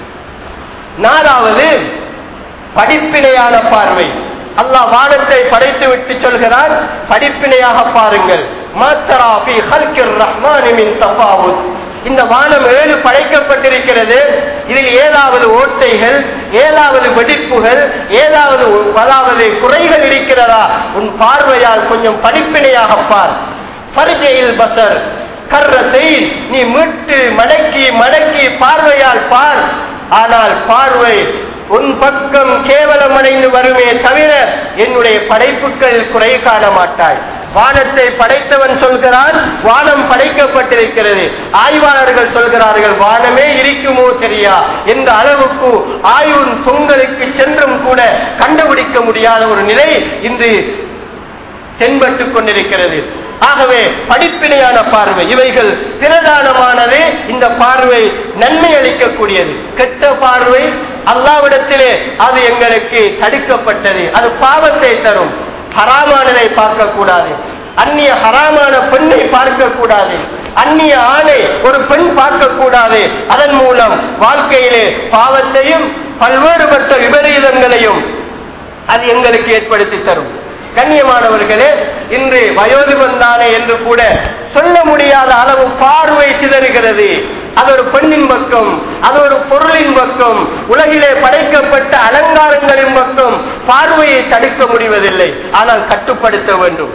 நாலாவது படிப்பினையான பார்வை அல்லாஹ் வானத்தை படைத்து விட்டு சொல்கிறான் படிப்பினையாக பாருங்கள் மாத்தரா ஃபீ ஹல்கிர் ரஹ்மானி மின் தஃபாவுத் இந்த வானம் ஏழு படைக்கப்பட்டிருக்கிறது இதில் ஏதாவது ஓட்டைகள் ஏதாவது வெடிப்புகள் ஏதாவது அதாவது குறைகள் இருக்கிறதா உன் பார்வையால் கொஞ்சம் படிப்பினையாக பார் பரிஜையில் பசர் கர்ரத்தை நீ மீட்டு மடக்கி மடக்கி பார்வையால் பார் ஆனால் பார்வை உன் பக்கம் கேவலமடைந்து வருமே தவிர என்னுடைய படைப்புகள் குறை காண மாட்டாய் வானத்தை படைத்தவன் சொல்கிறான் வானம் படைக்கப்பட்டிருக்கிறது ஆய்வாளர்கள் சொல்கிறார்கள் வானமே இருக்குமோ தெரியா எந்த அளவுக்கு ஆயுள் தொங்கலுக்கு சென்றும் கூட கண்டுபிடிக்க முடியாத ஒரு நிலை இன்று தென்பட்டுக் கொண்டிருக்கிறது ஆகவே படிப்பினையான பார்வை இவைகள் பிரதானமானது இந்த பார்வை நன்மை அளிக்கக்கூடியது கெட்ட பார்வை அல்லாவிடத்திலே அது எங்களுக்கு தடுக்கப்பட்டது அது பாவத்தை தரும் ஹராமானதை பார்க்க கூடாது அந்நிய ஹராமான பெண்ணை பார்க்க கூடாது அந்நிய ஆணை ஒரு பெண் பார்க்க கூடாது அதன் மூலம் வாழ்க்கையிலே பாவத்தையும் பல்வேறுபட்ட விபரீதங்களையும் அது எங்களுக்கு ஏற்படுத்தி தரும் கண்ணியமானவர்களே இன்று வயோதிபன் தானே என்று கூட சொல்ல முடியாத அளவு பார்வை சிதறுகிறது அது ஒரு பெண்ணின் பக்கம் அது ஒரு பொருளின் பக்கம் உலகிலே படைக்கப்பட்ட அலங்காரங்களின் பக்கம் பார்வையை தடுக்க முடிவதில்லை ஆனால் கட்டுப்படுத்த வேண்டும்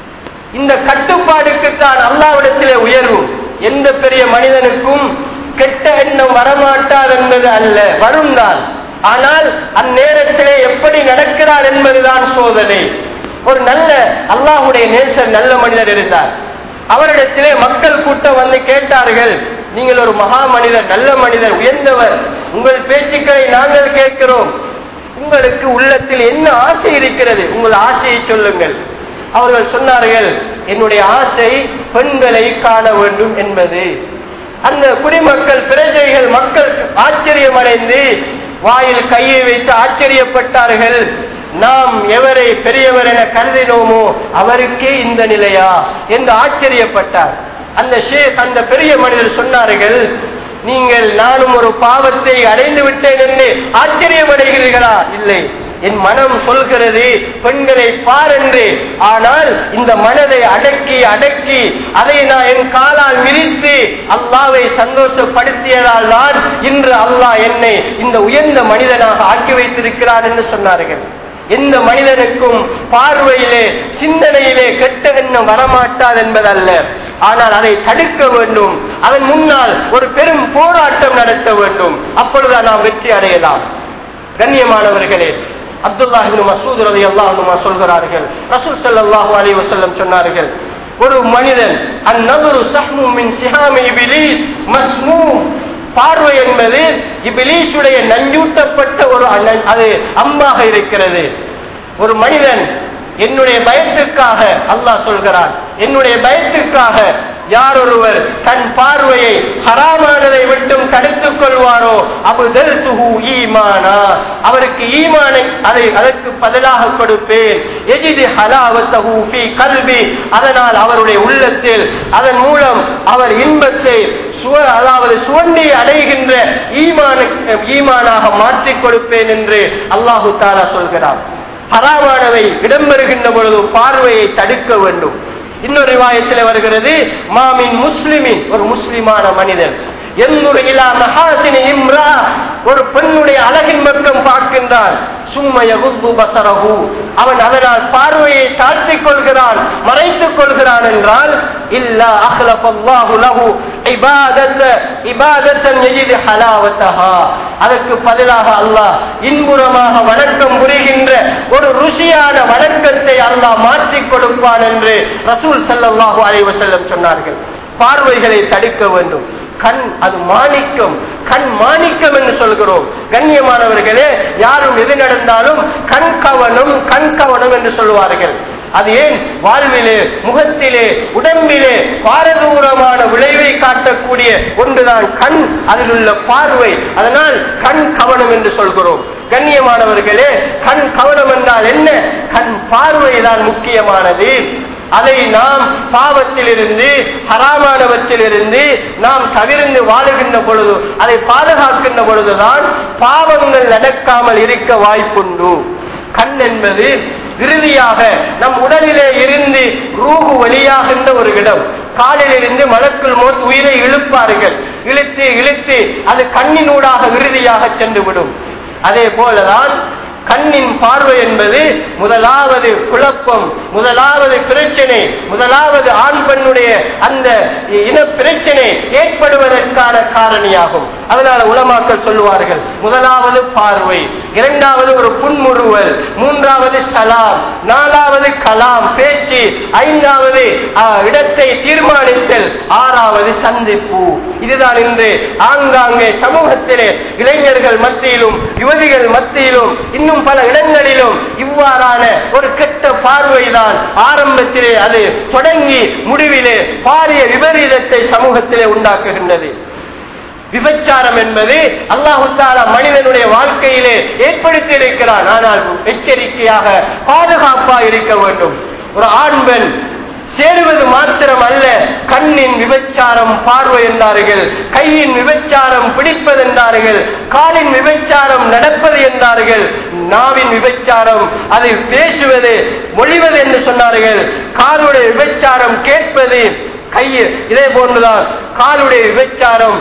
இந்த கட்டுப்பாடுக்குத்தான் அல்லாவிடத்திலே உயர்வு எந்த பெரிய மனிதனுக்கும் கெட்ட எண்ணம் வரமாட்டார் என்பது அல்ல வரும் தான் ஆனால் அந்நேரத்திலே எப்படி நடக்கிறார் என்பதுதான் சோதனை ஒரு நல்ல அல்லாஹுடைய நேசர் நல்ல மனிதர் இருந்தார் அவரிடத்திலே மக்கள் கூட்டம் வந்து கேட்டார்கள் நீங்கள் ஒரு மகா மனிதர் நல்ல மனிதர் உயர்ந்தவர் உங்கள் பேச்சுக்களை நாங்கள் கேட்கிறோம் உங்களுக்கு உள்ளத்தில் என்ன ஆசை இருக்கிறது உங்கள் ஆசையை சொல்லுங்கள் அவர்கள் சொன்னார்கள் என்னுடைய ஆசை பெண்களை காண வேண்டும் என்பது அந்த குடிமக்கள் பிரஜைகள் மக்கள் ஆச்சரியமடைந்து வாயில் கையை வைத்து ஆச்சரியப்பட்டார்கள் நாம் எவரை பெரியவர் என கருதினோமோ அவருக்கே இந்த நிலையா என்று ஆச்சரியப்பட்டார் அந்த ஷேக் அந்த பெரிய மனிதர் சொன்னார்கள் நீங்கள் நானும் ஒரு பாவத்தை அடைந்து விட்டேன் என்று ஆச்சரியமடைகிறீர்களா இல்லை என் மனம் சொல்கிறது பெண்களை பார் என்று ஆனால் இந்த மனதை அடக்கி அடக்கி அதை நான் என் காலால் விரித்து அல்லாவை சந்தோஷப்படுத்தியதால் தான் இன்று அல்லாஹ் என்னை இந்த உயர்ந்த மனிதனாக ஆக்கி வைத்திருக்கிறார் என்று சொன்னார்கள் எந்த மனிதனுக்கும் பார்வையிலே சிந்தனையிலே கெட்ட எண்ணம் வரமாட்டாது என்பதல்ல ஆனால் அதை தடுக்க வேண்டும் அதன் முன்னால் ஒரு பெரும் போராட்டம் நடத்த வேண்டும் அப்பொழுது நாம் வெற்றி அடையலாம் கண்ணியமானவர்களே அப்துல்லாஹ் இப்னு மசூத் ரலியல்லாஹு அன்ஹு சொல்கிறார்கள் ரசூல் ஸல்லல்லாஹு அலைஹி வஸல்லம் சொன்னார்கள் ஒரு மனிதன் அந்நதுரு சஹ்மு மின் சிஹாமி இபிலீஸ் மஸ்மூம் பார்வை என்பது இபிலீஷுடைய நஞ்சூட்டப்பட்ட ஒரு அண்ணன் அது அம்பாக இருக்கிறது ஒரு மனிதன் என்னுடைய பயத்திற்காக அல்லாஹ் சொல்கிறான் என்னுடைய பயத்திற்காக யார் ஒருவர் தன் பார்வையை ஹராமானதை விட்டும் தடுத்துக் கொள்வாரோ அபுதல் துஹு ஈமானா அவருக்கு ஈமானை அதை அதற்கு பதிலாக கொடுப்பேன் எஜிது ஹலாவத்தஹு ஃபீ கல்வி அதனால் அவருடைய உள்ளத்தில் அதன் மூலம் அவர் இன்பத்தை சுவ அதாவது சுவண்டி அடைகின்ற ஈமான ஈமானாக மாற்றிக் கொடுப்பேன் என்று அல்லாஹு தாலா சொல்கிறார் ஹராமானவை இடம்பெறுகின்ற பொழுது பார்வையை தடுக்க வேண்டும் இன்னொரு ரிவாயத்தில் வருகிறது மாமின் முஸ்லிமின் ஒரு முஸ்லிமான மனிதன் எந்தொரு இலா மகாசினி இம்ரா ஒரு பெண்ணுடைய அழகின் பக்கம் பார்க்கின்றான் சும்மய பசரகு அவன் அதனால் பார்வையை தாழ்த்திக் கொள்கிறான் மறைத்துக் கொள்கிறான் என்றால் இல்ல அஹ்லஃபல்லாஹு லஹு இபாதத்த இபாதத்தன் யஜிது ஹலாவத்தஹா அதற்கு பதிலாக அல்லாஹ் இன்புறமாக வணக்கம் புரிகின்ற ஒரு ருசியான வணக்கத்தை அல்லாஹ் மாற்றிக் கொடுப்பான் என்று ரசூல் ஸல்லல்லாஹு அலைஹி வஸல்லம் சொன்னார்கள் பார்வைகளை தடுக்க வேண்டும் கண் அது மாணிக்கம் கண் மாணிக்கம் என்று சொல்கிறோம் கண்ணியமானவர்களே யாரும் எது நடந்தாலும் கண் கவனம் கண் கவனம் என்று சொல்வார்கள் அது ஏன் வாழ்விலே முகத்திலே உடம்பிலே பாரதூரமான விளைவை காட்டக்கூடிய ஒன்றுதான் கண் அதில் உள்ள பார்வை அதனால் கண் கவனம் என்று சொல்கிறோம் கண்ணியமானவர்களே கண் கவனம் என்றால் என்ன கண் பார்வைதான் முக்கியமானது அதை நாம் பாவத்திலிருந்து ஹராமானவற்றிலிருந்து நாம் தவிர்ந்து வாழுகின்ற பொழுது அதை பாதுகாக்கின்ற பொழுதுதான் பாவங்கள் நடக்காமல் இருக்க வாய்ப்புண்டு கண் என்பது இறுதியாக நம் உடலிலே இருந்து ரூகு வழியாகின்ற ஒரு இடம் காலிலிருந்து மலக்குள் மோத் உயிரை இழுப்பார்கள் இழுத்து இழுத்து அது கண்ணினூடாக இறுதியாக சென்றுவிடும் அதே போலதான் கண்ணின் பார்வை என்பது முதலாவது குழப்பம் முதலாவது பிரச்சனை முதலாவது ஆண் பெண்ணுடைய அந்த இன பிரச்சனை ஏற்படுவதற்கான காரணியாகும் அதனால உலமாக்கள் சொல்லுவார்கள் முதலாவது பார்வை இரண்டாவது ஒரு புன்முறுவல் மூன்றாவது சலாம் நாலாவது கலாம் பேச்சு ஐந்தாவது ஆ, இடத்தை தீர்மானித்தல் ஆறாவது சந்திப்பு இதுதான் இன்று ஆங்காங்கே சமூகத்திலே இளைஞர்கள் மத்தியிலும் யுவதிகள் மத்தியிலும் இன்னும் பல இடங்களிலும் இவ்வாறான ஒரு கெட்ட பார்வைதான் ஆரம்பத்திலே அது தொடங்கி முடிவிலே பாரிய விபரீதத்தை சமூகத்திலே உண்டாக்குகின்றது விபச்சாரம் என்பது அல்லாஹு தாலா மனிதனுடைய வாழ்க்கையிலே ஏற்படுத்தி இருக்கிறான் ஆனால் எச்சரிக்கையாக பாதுகாப்பாக இருக்க வேண்டும் ஒரு ஆண் பெண் சேருவது மாத்திரம் அல்ல கண்ணின் விபச்சாரம் பார்வை என்றார்கள் கையின் விபச்சாரம் பிடிப்பது என்றார்கள் காலின் விபச்சாரம் நடப்பது என்றார்கள் நாவின் விபச்சாரம் அதை பேசுவது மொழிவது என்று சொன்னார்கள் காலுடைய விபச்சாரம் கேட்பது கையை இதே போன்றுதான் காலுடைய விபச்சாரம்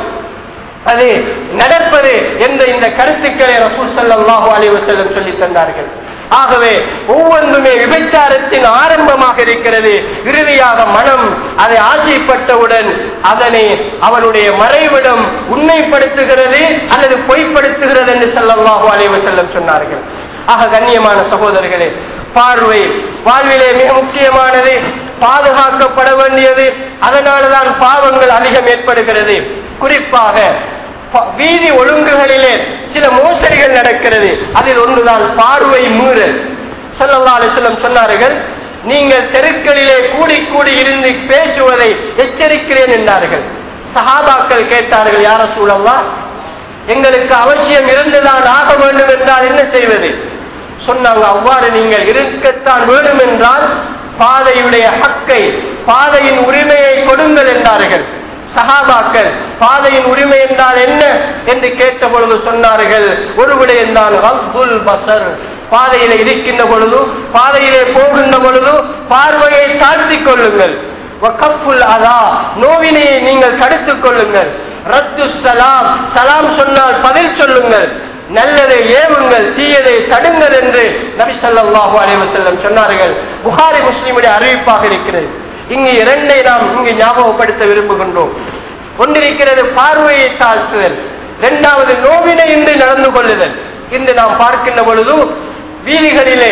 அது நடப்பது என்ற இந்த கருத்துக்களை ரசூல் ஸல்லல்லாஹு அலைஹி வஸல்லம் சொல்லி தந்தார்கள் ஆகவே ஒவ்வொன்றுமே விபச்சாரத்தின் ஆரம்பமாக இருக்கிறது இறுதியாக மனம் அதை ஆசைப்பட்டவுடன் அதனை அவனுடைய மறைவிடம் உண்மைப்படுத்துகிறது அல்லது பொய்ப்படுத்துகிறது என்று ஸல்லல்லாஹு அலைஹி வஸல்லம் சொன்னார்கள் ஆக கண்ணியமான சகோதரர்களே பார்வை வாழ்விலே மிக முக்கியமானது பாதுகாக்கப்பட வேண்டியது அதனால்தான் பாவங்கள் அதிகம் ஏற்படுகிறது குறிப்பாக ப- வீதி ஒழுங்குகளிலே சில மோசடிகள் நடக்கிறது அதில் ஒன்றுதான் பார்வை மீறல் ஸல்லல்லாஹு அலைஹி வஸல்லம் சொன்னார்கள் நீங்கள் தெருக்களிலே கூடி கூடி இருந்து பேசுவதை எச்சரிக்கிறேன் என்றார்கள் சஹாபாக்கள் கேட்டார்கள் யார சூழல்லாம் எங்களுக்கு அவசியம் இருந்துதான் ஆக வேண்டும் என்றால் என்ன செய்வது சொன்னாங்க அவ்வாறு நீங்கள் இருக்கத்தான் வேண்டும் என்றால் பாதையுடைய ஹக்கை பாதையின் உரிமையை கொடுங்கள் என்றார்கள் சஹாபாக்கள் பாதையின் உரிமை என்றால் என்ன என்று கேட்ட பொழுது சொன்னார்கள் ஒரு விடயம்தான் ரப்புல் பசர் பாதையிலே இருக்கின்ற பொழுது பாதையிலே போகின்ற பொழுது பார்வையை தாழ்த்திக் கொள்ளுங்கள் வகப்புல் அதா நோவினையை நீங்கள் தடுத்துக் கொள்ளுங்கள் ரத்து சலாம் சலாம் சொன்னால் பதில் சொல்லுங்கள் நல்லதை ஏவுங்கள் தீயதை தடுங்கள் என்று நபி ஸல்லல்லாஹு அலைஹி வஸல்லம் சொன்னார்கள் புகாரி முஸ்லிமுடைய அறிவிப்பாக இருக்கிறது இங்கு இரண்டை நாம் இங்கு ஞாபகப்படுத்த விரும்புகின்றோம் ஒன்றிருக்கிறது பார்வையை தாழ்த்துதல் இரண்டாவது நோவினை இன்றி நடந்து கொள்ளுதல் இன்று நாம் பார்க்கின்ற பொழுது வீதிகளிலே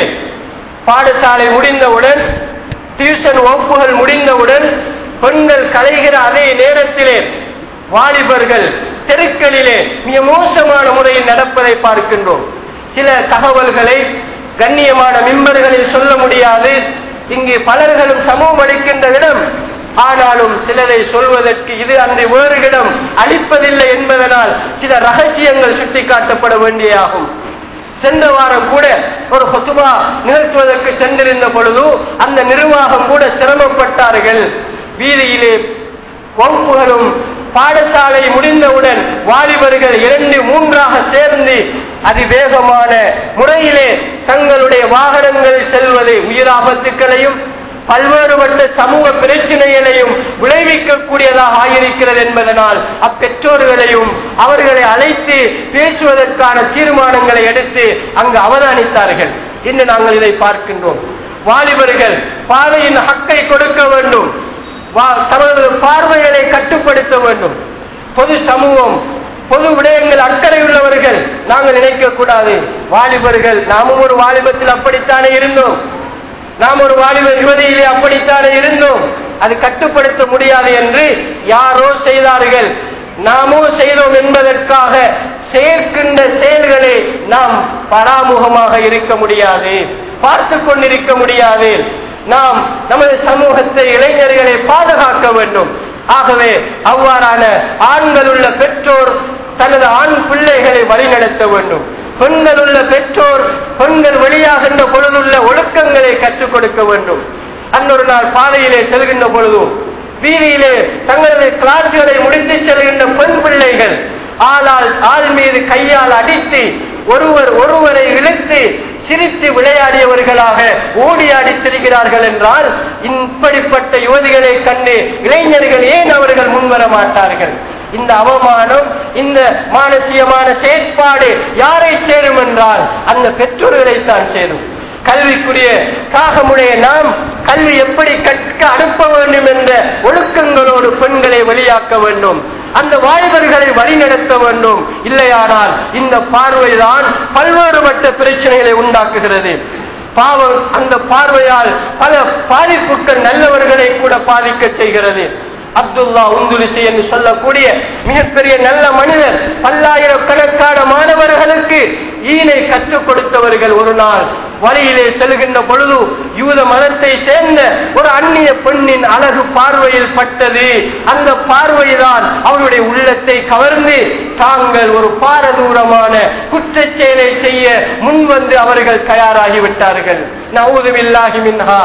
பாடசாலை முடிந்தவுடன் டியூஷன் வகுப்புகள் முடிந்தவுடன் பெண்கள் கலைகிற அதே நேரத்திலே வாலிபர்கள் தெருக்களிலே மிக மோசமான முறையில் நடப்பதை பார்க்கின்றோம் சில தகவல்களை கண்ணியமான மிம்பர்களில் சொல்ல முடியாது இங்கு பலர்களும் சமூகம் அளிக்கின்ற இடம் ஆனாலும் சிலரை சொல்வதற்கு இது அன்று வேறு இடம் அளிப்பதில்லை என்பதனால் சில ரகசியங்கள் சுட்டிக்காட்டப்பட வேண்டியாகும் சென்ற வாரம் கூட ஒரு ஹொசுபா நிகழ்த்துவதற்கு சென்றிருந்த பொழுது அந்த நிர்வாகம் கூட சிரமப்பட்டார்கள் வீதியிலே வகுப்புகளும் பாடசாலை முடிந்தவுடன் வாலிபர்கள் இரண்டு மூன்றாக சேர்ந்து அதிவேகமான முறையிலே தங்களுடைய வாகனங்களில் செல்வது உயிராபத்துக்களையும் பல்வேறுபட்ட சமூக பிரச்சனைகளையும் விளைவிக்கக்கூடியதாக ஆகியிருக்கிறது என்பதனால் அப்பெற்றோர்களையும் அவர்களை அழைத்து பேசுவதற்கான தீர்மானங்களை எடுத்து அங்கு அவதானித்தார்கள் இன்று நாங்கள் இதை பார்க்கின்றோம் வாலிபர்கள் பாதையின் ஹக்கை கொடுக்க வேண்டும் வா- தமது பார்வைகளை கட்டுப்படுத்த வேண்டும் பொது சமூகம் பொது விடயங்கள் அக்கறை உள்ளவர்கள் நாங்கள் நினைக்க கூடாது வாலிபர்கள் நாமும் ஒரு வாலிபத்தில் அப்படித்தானே இருந்தோம் நாம் ஒரு வாலிப யுவதியிலே அப்படித்தானே இருந்தோம் அது கட்டுப்படுத்த முடியாது என்று யாரோ செய்தார்கள் நாமோ செய்தோம் என்பதற்காக சேர்க்கின்ற செயல்களை நாம் பராமுகமாக இருக்க முடியாது பார்த்து கொண்டிருக்க முடியாது நாம் நமது சமூகத்தை இளைஞர்களை பாதுகாக்க வேண்டும் ஆகவே அவ்வாறான ஆண்கள் உள்ள பெற்றோர் தனது ஆண் பிள்ளைகளை வழிநடத்த வேண்டும் பெண்கள் உள்ள பெற்றோர் பெண்கள் வெளியாகின்ற பொழுதுள்ள ஒழுக்கங்களை கற்றுக் கொடுக்க வேண்டும் அன்னொரு நாள் பாதையிலே செல்கின்ற பொழுது வீதியிலே தங்களது கிளாஸ்களை முடித்து செல்கின்ற பெண் பிள்ளைகள் ஆளால் ஆள் மீது கையால் அடித்து ஒருவர் ஒருவரை இழுத்து சிரித்து விளையாடியவர்களாக ஓடி அடித்திருக்கிறார்கள் என்றால் இப்படிப்பட்ட யுவதிகளை கண்டு இளைஞர்கள் ஏன் அவர்கள் முன்வர மாட்டார்கள் இந்த அவமானம் இந்த மானசீயமான செயற்பாடு யாரை சேரும் என்றால் அந்த பெற்றோர்களைத்தான் சேரும் கல்விக்குரிய காகமுடைய நாம் கல்வி எப்படி கற்க அனுப்ப வேண்டும் என்ற ஒழுக்கங்களோடு பெண்களை வெளியாக்க வேண்டும் அந்த வாலிபர்களை வழிநடத்த வேண்டும் இல்லையானால் இந்த பார்வைதான் பல்வேறுபட்ட பிரச்சனைகளை உண்டாக்குகிறது பாவம் அந்த பார்வையால் பல பாதிப்புகள் நல்லவர்களை கூட பாதிக்க செய்கிறது அப்துல்லா உந்துலிசி என்று சொல்லக்கூடிய மிகப்பெரிய நல்ல மனிதர் பல்லாயிரக்கணக்கான மாணவர்களுக்கு ஈனை கற்றுக் கொடுத்தவர்கள் ஒரு நாள் வழியிலே செல்கின்ற பொழுது யூத மதத்தை சேர்ந்த ஒரு அந்நிய பெண்ணின் அழகு பார்வையில் பட்டது அந்த பார்வைதான் அவருடைய உள்ளத்தை கவர்ந்து தாங்கள் ஒரு பாரதூரமான குற்றச் செயலை செய்ய முன்வந்து அவர்கள் தயாராகிவிட்டார்கள் நவுதுவில்லாஹி மின்ஹா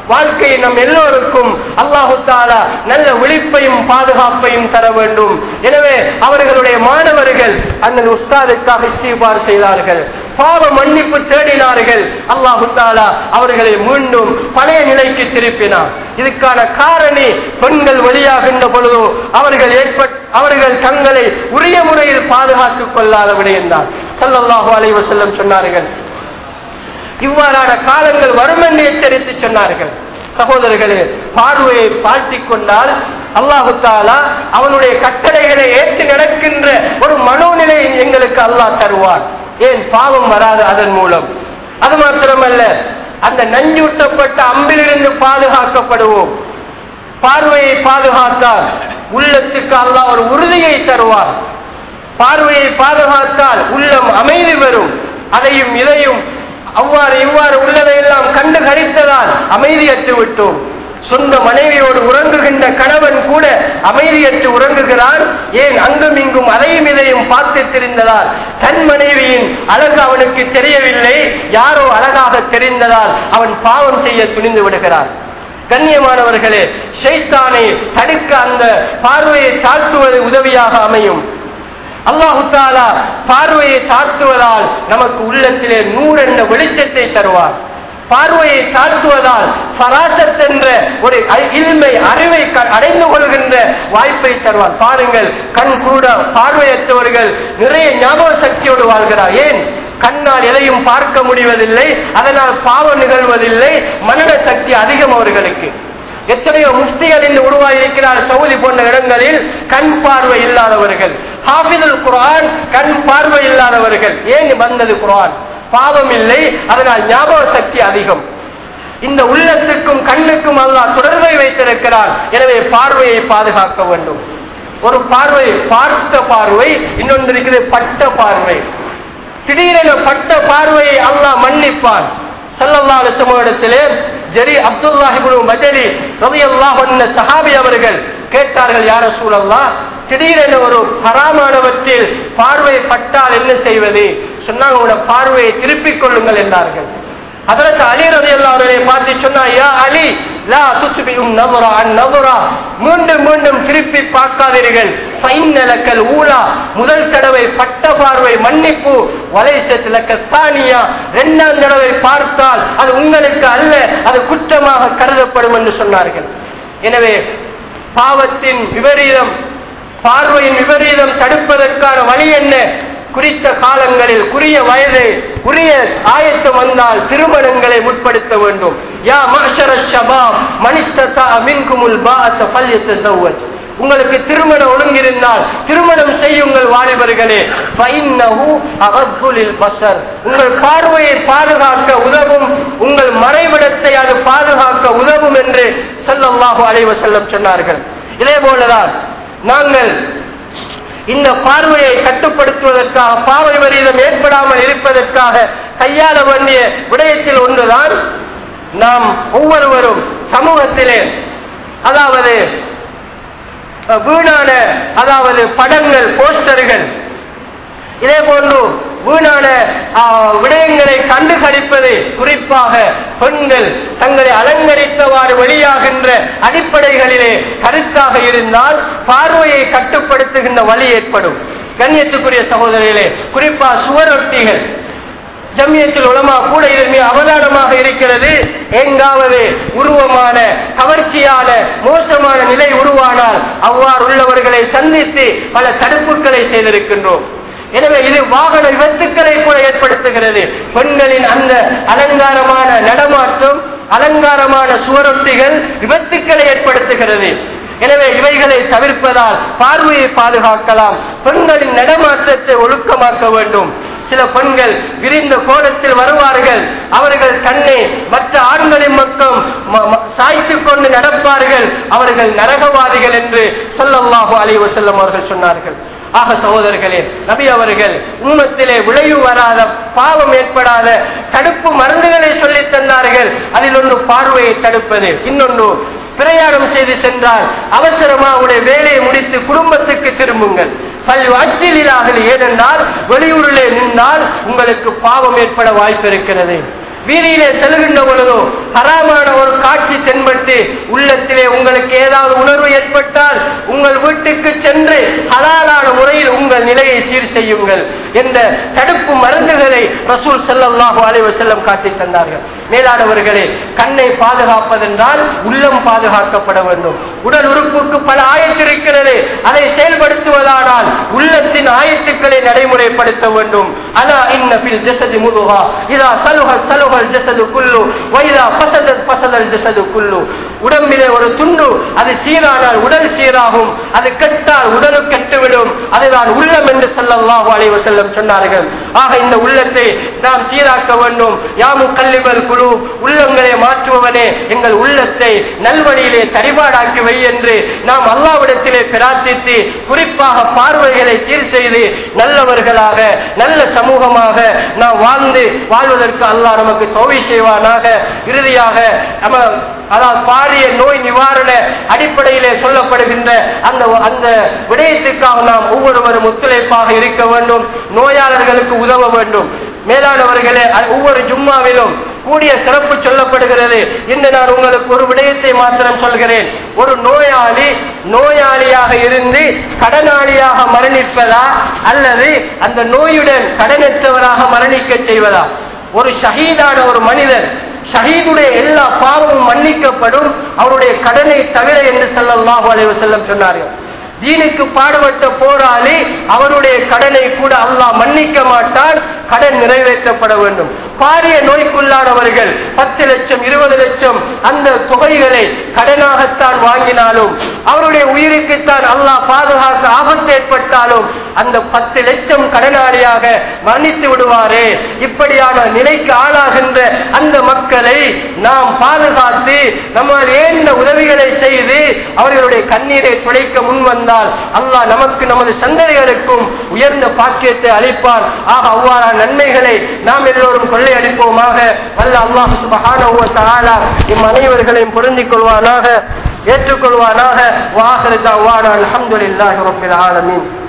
வாழ்க்கையை நம் எல்லோருக்கும் அல்லாஹு தாலா நல்ல விழிப்பையும் பாதுகாப்பையும் தர வேண்டும் எனவே அவர்களுடைய மாணவர்கள் அந்த உஸ்தாதுக்காக இஸ்திபார் செய்தார்கள் பாவ மன்னிப்பு தேடினார்கள் அல்லாஹு தாலா அவர்களை மீண்டும் பழைய நிலைக்கு திருப்பினார் இதுக்கான காரணி பெண்கள் வெளியாகின்ற பொழுது அவர்கள் ஏற்பட் அவர்கள் தங்களை உரிய முறையில் பாதுகாத்துக் கொள்ளாத விடையென்றார் ஸல்லல்லாஹு அலைஹி வஸல்லம் சொன்னார்கள் இவ்வாறான காலங்கள் வரும் என்று எச்சரித்து சொன்னார்கள் சகோதரர்களே பார்வையை பார்த்திக் கொண்டால் அல்லாஹு தாலா அவனுடைய கட்டளைகளை ஏற்று நடக்கின்ற ஒரு மனோநிலையை எங்களுக்கு அல்லாஹ் தருவார் ஏன் பாவம் வராது அதன் மூலம் அது மாத்திரமல்ல அந்த நஞ்சூட்டப்பட்ட அம்பிலிருந்து பாதுகாக்கப்படுவோம் பார்வையை பாதுகாத்தால் உள்ளத்துக்கு அல்லாஹ் ஒரு உறுதியை தருவார் பார்வையை பாதுகாத்தால் உள்ளம் அமைதி பெறும் அதையும் இதையும் அவ்வாறு இவ்வாறு உள்ளதையெல்லாம் கண்டு கழித்ததால் அமைதியற்று விட்டோம் சொந்த மனைவியோடு உறங்குகின்ற கணவன் கூட அமைதியற்று உறங்குகிறான் ஏன் அங்கும் இங்கும் அதையும் இதையும் பார்த்து தெரிந்ததால் தன் மனைவியின் அழகு அவனுக்கு தெரியவில்லை யாரோ அழகாக தெரிந்ததால் அவன் பாவம் செய்ய துணிந்து விடுகிறான் கண்ணியமானவர்களே ஷைத்தானை தடுக்க அந்த பார்வையை தாழ்த்துவது உதவியாக அமையும் அல்லாஹு தாலா பார்வையை தாழ்த்துவதால் நமக்கு உள்ளத்திலே நூறு என்ற வெளிச்சத்தை தருவார் பார்வையை தாழ்த்துவதால் பராசத் என்ற ஒரு அ- இல்மை அறிவை க- அடைந்து கொள்கின்ற வாய்ப்பை தருவார் பாருங்கள் கண் கூட பார்வையற்றவர்கள் நிறைய ஞாபக சக்தியோடு வாழ்கிறார் ஏன் கண்ணால் எதையும் பார்க்க முடிவதில்லை அதனால் பாவம் நிகழ்வதில்லை மனத சக்தி அதிகம் அவர்களுக்கு எத்தனையோ முஃப்திகள் இன்று உருவாகியிருக்கிறார் சவுதி போன்ற இடங்களில் கண் பார்வை இல்லாதவர்கள் ஹாஃபிதுல் குர்ஆன் கண் பார்வை இல்லாதவர்கள் ஏன் வந்தது குர்ஆன் பாவம் இல்லை அதனால் ஞாபக சக்தி அதிகம் இந்த உள்ளத்துக்கும் கண்ணுக்கும் அல்லாஹ் தொடர்பை வைத்திருக்கிறார் எனவே பார்வையை பாதுகாக்க வேண்டும் ஒரு பார்வை பார்த்த பார்வை இன்னொன்று இருக்குது பட்ட பார்வை திடீரென பட்ட பார்வையை அல்லாஹ் மன்னிப்பான் ஸல்லல்லாஹு அலைஹி வஸல்லம் இடத்திலே ஜரி அப்துல்லாஹ் இப்னு மஜலி ரலியல்லாஹு அன்ஹு சஹாபி அவர்கள் கேட்டார்கள் யார் ரசூலல்லாஹ் திடீரென ஒரு ஹராமானவற்றில் பார்வை பட்டால் என்ன செய்வது சொன்னாங்க உங்களோட பார்வையை திருப்பிக் கொள்ளுங்கள் என்றார்கள் அதற்கு அலி ரலியல்லாஹு அவர்களை பார்த்து சொன்னா யா அலி லா துஸ்பியும் நவரா அன் நவரா மீண்டும் மீண்டும் திருப்பி பார்க்காதீர்கள் ஃபைன்னலக்கல் ஊலா முதல் தடவை பட்ட பார்வை மன்னிப்பு வலைசத்திலக்க சானியா இரண்டாம் தடவை பார்த்தால் அது உங்களுக்கு அல்ல அது குற்றமாக கருதப்படும் என்று சொன்னார்கள் எனவே பாவத்தின் விபரீதம் பார்வையின் விபரீதம் தடுப்பதற்கான வழி என்ன குறித்த காலங்களில் குறிய வயது உரிய ஆயத்தம் வந்தால் திருமணங்களை முற்படுத்த வேண்டும் யா மாஷர ஷபாப் மனிஸ்தா மின்குமுல் பாஅத்த ஃபல்யத்தஸவ்வஜ் உங்களுக்கு திருமண ஒழுங்கிருந்தால் திருமணம் செய்யுங்கள் வாலிபர்களே ஃபைன்னஹு அகப்பு லில் பஸர் உங்கள் பார்வையை பாதுகாக்க உதவும் உங்கள் மறைவிடத்தை அது பாதுகாக்க உதவும் என்று ஸல்லல்லாஹு அலைஹி வஸல்லம் சொன்னார்கள் இதே போலதான் நாங்கள் இந்த பார்வையை கட்டுப்படுத்துவதற்காக பாவ விபரீதம் ஏற்படாமல் இருப்பதற்காக கையாள வேண்டிய விடயத்தில் ஒன்றுதான் நாம் ஒவ்வொருவரும் சமூகத்திலே அதாவது அஹ், வீணான அதாவது படங்கள் போஸ்டர்கள் இதே போன்று வீணான ஆ, விடயங்களை கண்டுகளிப்பது குறிப்பாக பெண்கள் தங்களை அலங்கரித்தவாறு வெளியாகின்ற அடிப்படைகளிலே கருத்தாக இருந்தால் பார்வையை கட்டுப்படுத்துகின்ற வழி ஏற்படும் கண்ணியத்துக்குரிய சகோதரிகளே குறிப்பா சுவரொட்டிகள் ஜம்மியத்தில் உலமா கூட இதன் மீது அவதானமாக இருக்கிறது எங்காவது உருவமான கவர்ச்சியான மோசமான நிலை உருவானால் அவ்வாறு உள்ளவர்களை சந்தித்து பல தடுப்புகளை செய்திருக்கின்றோம் எனவே இது வாகன விபத்துக்களை கூட ஏற்படுத்துகிறது பெண்களின் அந்த அலங்காரமான நடமாட்டம் அலங்காரமான சுவரொட்டிகள் விபத்துக்களை ஏற்படுத்துகிறது எனவே இவைகளை தவிர்ப்பதால் பார்வையை பாதுகாக்கலாம் பெண்களின் நடமாட்டத்தை ஒழுக்கமாக்க வேண்டும் சில பெண்கள் விரிந்த கோலத்தில் வருவார்கள் அவர்கள் தன்னை மற்ற ஆண்களின் பக்கம் ம- ம- சாய்த்துக் கொண்டு நடப்பார்கள் அவர்கள் நரகவாதிகள் என்று ஸல்லல்லாஹு அலைஹி வஸல்லம் அவர்கள் சொன்னார்கள் ஆக சகோதரர்களே நபி அவர்கள் உம்மத்திலே விளைவு வராத பாவம் ஏற்படாத தடுப்பு மருந்துகளை சொல்லித் தந்தார்கள் அதில் ஒன்று பார்வையை தடுப்பது இன்னொன்று பிரயாணம் செய்து சென்றால் அவசரமாக உடைய வேலையை முடித்து குடும்பத்துக்கு திரும்புங்கள் பல் அச்சிலாக ஏனென்றால் வெளியூரிலே நின்றால் உங்களுக்கு பாவம் ஏற்பட வாய்ப்பு இருக்கிறது வீதியிலே செல்கின்ற பொழுதோ ஹராமான ஒரு காட்சி தென்பட்டு உள்ளத்திலே உங்களுக்கு ஏதாவது உணர்வு ஏற்பட்டால் உங்கள் வீட்டுக்கு சென்று ஹலாலான முறையில் உங்கள் நிலையை சீர் செய்யுங்கள் என்ற தடுப்பு மருந்துகளை ரசூல் ஸல்லல்லாஹு அலைஹி வஸல்லம் காட்டி தந்தார்கள் மேலானவர்களே கண்ணை பாதுகாப்பதென்றால் உள்ளம் பாதுகாக்கப்பட வேண்டும் உடல் உறுப்புக்கு பல ஆயத்து இருக்கிறது அதை செயல்படுத்துவதானால் உள்ளத்தின் ஆயத்துக்களை நடைமுறைப்படுத்த வேண்டும் அலா இன்ன ஃபில் ஜஸதி முதுஹா இதா சலுஹ சலுஹல் ஜஸது குல்லு வைதா ஃபஸதத் ஃபஸதல் ஜஸது குல்லு உடம்பிலே ஒரு துண்டு அது சீரானால் உடல் சீராகும் அது கெட்டால் உடலு கெட்டுவிடும் அதுதான் உள்ளம் என்று ஸல்லல்லாஹு அலைஹி வஸல்லம் சொன்னார்கள் ஆக இந்த உள்ளத்தை நாம் சீராக்க வேண்டும் யாமு கல்லிபல் குழு உள்ளங்களை மாற்றுபவனே எங்கள் உள்ளத்தை நல்வழியிலே சரிபாடாக்கி வை என்று நாம் அல்லாவிடத்திலே பிரார்த்தித்து குறிப்பாக பார்வைகளை சீர் செய்து நல்லவர்களாக நல்ல சமூகமாக நாம் வாழ்ந்து வாழ்வதற்கு அல்லாஹ் நமக்கு தோவை செய்வானாக இறுதியாக நம்ம அதாவது பாரிய நோய் நிவாரண அடிப்படையிலே சொல்லப்படுகின்ற அந்த அந்த விடயத்துக்காக நாம் ஒவ்வொருவரும் ஒத்துழைப்பாக இருக்க வேண்டும் நோயாளர்களுக்கு உதவ வேண்டும் மேலானவர்களே அ- ஒவ்வொரு ஜும்மாவிலும் கூடிய சிறப்பு சொல்லப்படுகிறது இன்று நான் உங்களுக்கு ஒரு விடயத்தை மாத்திரம் சொல்கிறேன் ஒரு நோயாளி நோயாளியாக இருந்து கடனாளியாக மரணிப்பதா அல்லது அந்த நோயுடன் கடனற்றவராக மரணிக்க செய்வதா ஒரு ஷஹீதான ஒரு மனிதர் ஷஹீதுடைய எல்லா பாவமும் மன்னிக்கப்படும் அவருடைய கடனை தவிர என்று ஸல்லல்லாஹு அலைஹி வஸல்லம் சொன்னார்கள் தீனுக்கு பாடுபட்ட போராளி அவருடைய கடனை கூட அல்லாஹ் மன்னிக்க மாட்டான் கடன் நிறைவேற்றப்பட வேண்டும் பாரிய நோய்க்குள்ளானவர்கள் பத்து லட்சம் இருபது லட்சம் அந்த தொகைகளை கடனாகத்தான் வாங்கினாலும் அவருடைய உயிருக்குத்தான் அல்லாஹ் பாதுகாக்க ஆபத்து ஏற்பட்டாலும் அந்த பத்து லட்சம் கடனாளியாக மன்னித்து விடுவாரே இப்படியான நிலைக்கு ஆளாகின்ற அந்த மக்களை நாம் பாதுகாத்து நம்ம ஏந்த உதவிகளை செய்து அவர்களுடைய கண்ணீரை துடைக்க முன் வந்தால் அல்லாஹ் நமக்கு நமது சந்ததிகளுக்கும் உயர்ந்த பாக்கியத்தை அளிப்பான் ஆக அவ்வாறான நன்மைகளை நாம் எல்லோரும் கொள்ளையடிப்போமாக வல்ல அல்லாஹ் சுபஹானஹு வ தஆலா இம் அனைவர்களையும் பொருந்திக் கொள்வானாக ஏற்றுக்கொள்வானாக வாஹிரு தஅவானா அல்ஹம்துலில்லாஹி ரப்பில் ஆலமீன்